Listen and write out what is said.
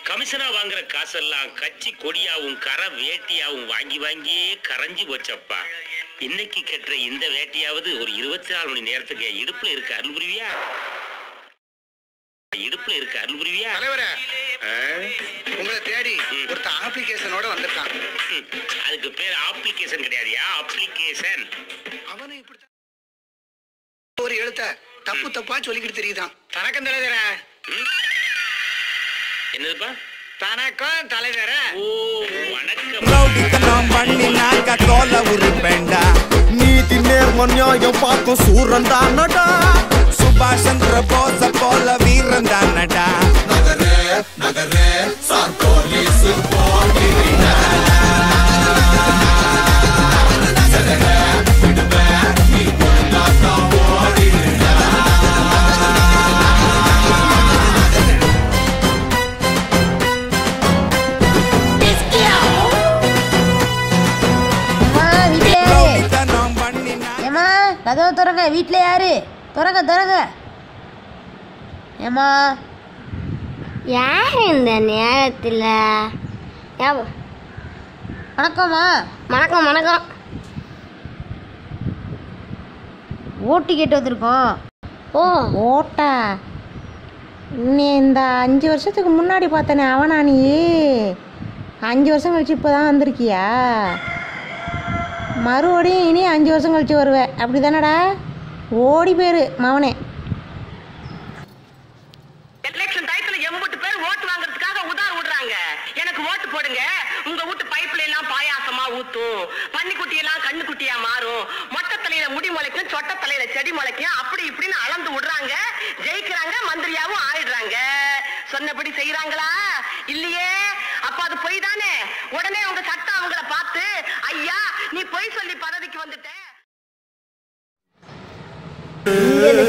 கமிஷனா வாங்குற காசெல்லாம் கட்சி கொடியாவும் கர வேட்டியாவும் வாங்கி வாங்கியே கரைஞ்சு போச்சப்பா இன்னைக்கு கட்டுற இந்த வேட்டியாவது ஒரு இருபத்தி நாலு மணி நேரத்துக்கு இடுப்புல இருக்க அருள் புரிவியா இடுப்புல இருக்க அருள் புரிவியா தலைவரே ஆ? உங்களை தேடி ஒருத்தன் அப்ளிகேஷனோட வந்திருக்கான் ம், அதுக்கு பேர் அப்ளிகேஷன் கிடையாதுயா அப்ளிகேஷன் அவனை இப்படித்தான் ஒரு எழுத்த தப்பு தப்பா சொல்லிக்கிட்டு தெரியுதான் தனக்கும் தலைவர என்னதுப்பா தனக்கும் தலைவர ஓ வணக்கம் ரவுடித்தனம் பண்ணினாக்க தோலை உரிப்பேண்டா நீதி நேர்ம நியாயம் பார்க்கும் சூரன் தானடா சுபாஷ் சந்திர போஸ போல வீரன் தானடா அம்மா வீட்ல யாரு ரவுடித்தனம் பண்ணினா ஏம்மா கதவை திறங்க வீட்டில் யாரு திறங்க திறங்க ஏம்மா யார் இந்த நேரத்தில் வணக்கம்மா வணக்கம் வணக்கம் ஓட்டு கேட்டு வந்திருக்கோம் ஓ ஓட்டா நீ இந்த அஞ்சு வருஷத்துக்கு முன்னாடி பார்த்தனே அவனா நீ அஞ்சு வருஷம் கழிச்சு இப்போ தான் வந்திருக்கியா மறுபடியும் இனி அஞ்சு வருஷம் கழிச்சு வருவ அப்படி தானடா ஓடி போயிரு மவனே எலெக்ஷன் டயத்துல எண்பது பேர் ஓட்டு வாங்குறதுக்காக உதார் விடுறாங்க எனக்கு ஓட்டு போடுங்க உங்க வீட்டு பைப்ல எல்லாம் பாயாசமா ஊத்தும் பன்னிக்குட்டி எல்லாம் கண்ணுக்குட்டியா மாறும் மொட்டை தலையில முடி முளைக்கும் சொட்ட தலையில செடி முளைக்கும் அப்படி இப்படின்னு அளந்து விடுறாங்க ஜெயிக்கிறாங்க மந்திரியாவும் ஆயிடுறாங்க சொன்னபடி செய்யறாங்களா இல்லையே அப்ப அது பொய் தானே உடனே உங்க சட்டம் அவங்கள பார்த்து ஐயா நீ பொய் சொல்லி பதவிக்கு வந்துட்ட நீ